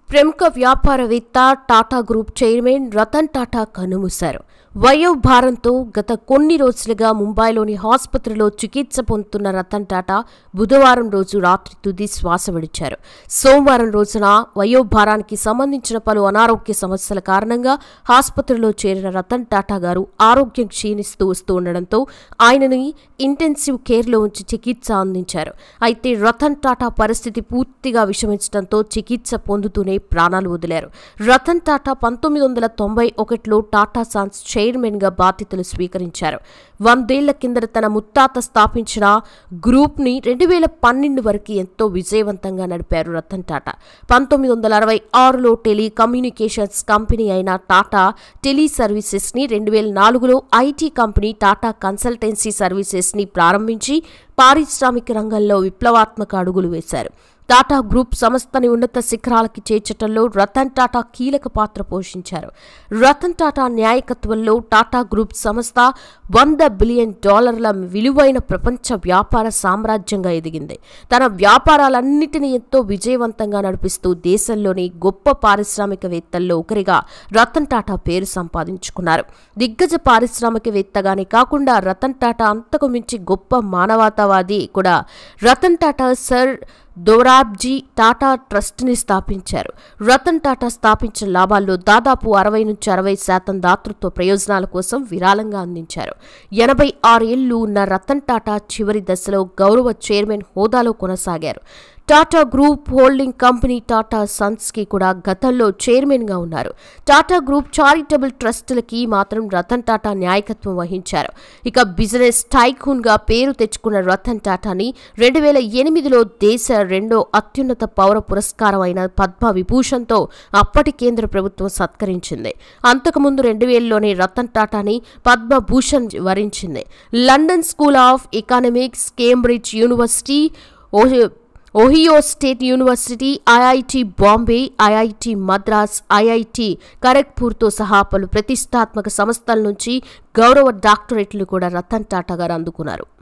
ప్రముఖ వ్యాపారవేత్త Tata group chairman Ratan Tata కన్నుమూశారు వయోభారంతో గత కొన్ని రోజులుగా ముంబైలోని ఆసుపత్రిలో చికిత్స పొందుతున్న రతన్ టాటా బుధవారం రోజు రాత్రి తుది శ్వాస విడిచారు సోమవారం రోజున వయోభారానికి సంబంధించిన పలు అనారోగ్య సమస్యల కారణంగా ఆసుపత్రిలో చేరిన రతన్ టాటా గారు ఆరోగ్యం క్షీణిస్తూ వస్తూ ఉండడంతో ఆయనని ఇంటెన్సివ్ కేర్లో ఉంచి చికిత్స అందించారు అయితే రతన్ టాటా పరిస్థితి పూర్తిగా విషమించడంతో చికిత్స పొందుతూనే ప్రాణాలు వదిలారు రతన్ టాటా పంతొమ్మిది వందల తొంభై ఒకటిలో టాటా సాన్స్ చైర్మన్గా బాధ్యతలు స్వీకరించారు వందేళ్ల కిందట తన ముత్తాత స్థాపించిన గ్రూప్ని రెండు వేల పన్నెండు వరకు ఎంతో విజయవంతంగా నడిపారు రతన్ టాటా పంతొమ్మిది వందల అరవై ఆరులో టెలికమ్యూనికేషన్స్ కంపెనీ అయిన టాటా టెలి సర్వీసెస్ని రెండు వేల నాలుగులో ఐటీ కంపెనీ టాటా కన్సల్టెన్సీ సర్వీసెస్ని ప్రారంభించి పారిశ్రామిక రంగంలో విప్లవాత్మక అడుగులు వేశారు టాటా గ్రూప్ సంస్థని ఉన్నత శిఖరాలకి చేర్చటంలో రతన్ టాటా కీలక పాత్ర పోషించారు రతన్ టాటా న్యాయకత్వంలో టాటా గ్రూప్ సంస్థ వంద బిలియన్ డాలర్ల విలువైన ప్రపంచ వ్యాపార సామ్రాజ్యంగా ఎదిగింది తన వ్యాపారాలన్నిటినీ ఎంతో విజయవంతంగా నడిపిస్తూ దేశంలోని గొప్ప పారిశ్రామికవేత్తల్లో ఒకరిగా రతన్ టాటా పేరు సంపాదించుకున్నారు దిగ్గజ పారిశ్రామికవేత్తగానే కాకుండా రతన్ టాటా అంతకు మించి గొప్ప మానవతావాది కూడా రతన్ టాటా సర్ దోరాబ్జీ టాటా ట్రస్ట్ని స్థాపించారు రతన్ టాటా స్థాపించిన లాభాల్లో దాదాపు అరవై నుంచి అరవై శాతం దాతృత్వ ప్రయోజనాల కోసం విరాళంగా అందించారు ఎనభై ఆరేళ్లు ఉన్న రతన్ టాటా చివరి దశలో గౌరవ చైర్మన్ హోదాలో కొనసాగారు Tata group holding company Tata సన్స్కి కూడా గతంలో చైర్మన్గా ఉన్నారు టాటా గ్రూప్ చారిటబుల్ ట్రస్టులకి మాత్రం రతన్ టాటా నాయకత్వం వహించారు ఇక బిజినెస్ టైకూన్గా పేరు తెచ్చుకున్న రతన్ టాటాని రెండు వేల ఎనిమిదిలో దేశ రెండో అత్యున్నత పౌర పురస్కారం అయిన పద్మ విభూషణ్తో అప్పటి కేంద్ర ప్రభుత్వం సత్కరించింది అంతకుముందు రెండు వేలలోనే రతన్ టాటాని పద్మభూషణ్ వరించింది London school of economics Cambridge university ఓహి Ohio state university IIT Bombay IIT Madras IIT ఖరగ్పూర్తో సహా పలు ప్రతిష్టాత్మక సంస్థల నుంచి గౌరవ డాక్టరేట్లు కూడా రతన్ టాటా గారు అందుకున్నారు